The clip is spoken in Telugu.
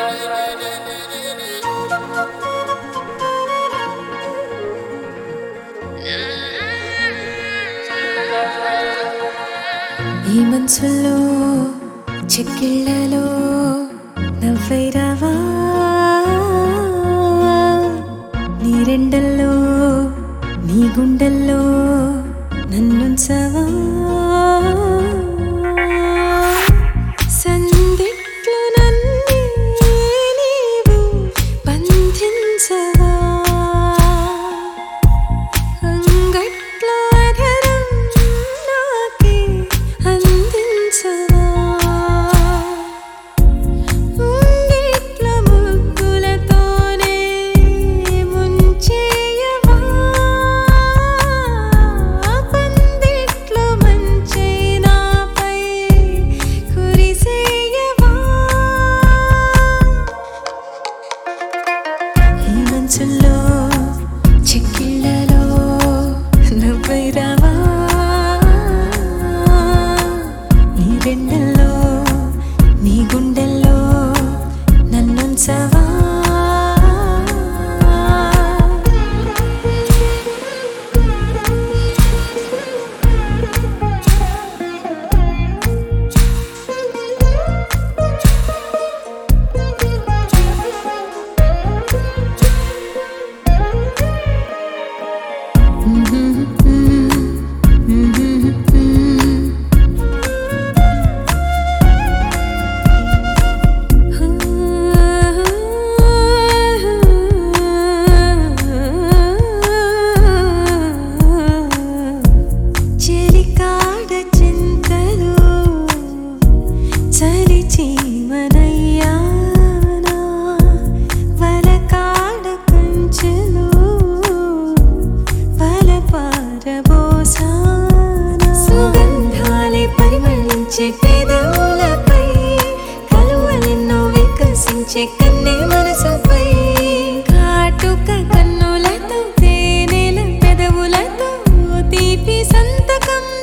ఈ మనసులో చెక్కిళ్ళలో నవ్వైరావా నీ రెండల్లో నీ గుండెల్లో నన్నుంచవా సందిట్లు నన్నే నీవు బంధించవా అంగట్లో అధరం నాకే అందించవా ముంగిట్ల ముగ్గులతోనే ముంచేయవా పందిట్లో మంచే నాపై కురిసేయవా ఈ మంచుల్లో చిక్కిళ్ళలో నవ్వైరావా నీ రెండల్లో నీ గుండెల్లో నన్నుంచవా చెలికాడ చింతలు చలి చీమనయ్యానా వలకాడ కంచెలు వలపారబోసానా సుగంధాలే పరిమళించే పెదవులపై కలువలెన్నో వికసించే కన్నె మనసుపై కాటుక కన్నులతో తేనెల పెదవులతో తీపి సంతకం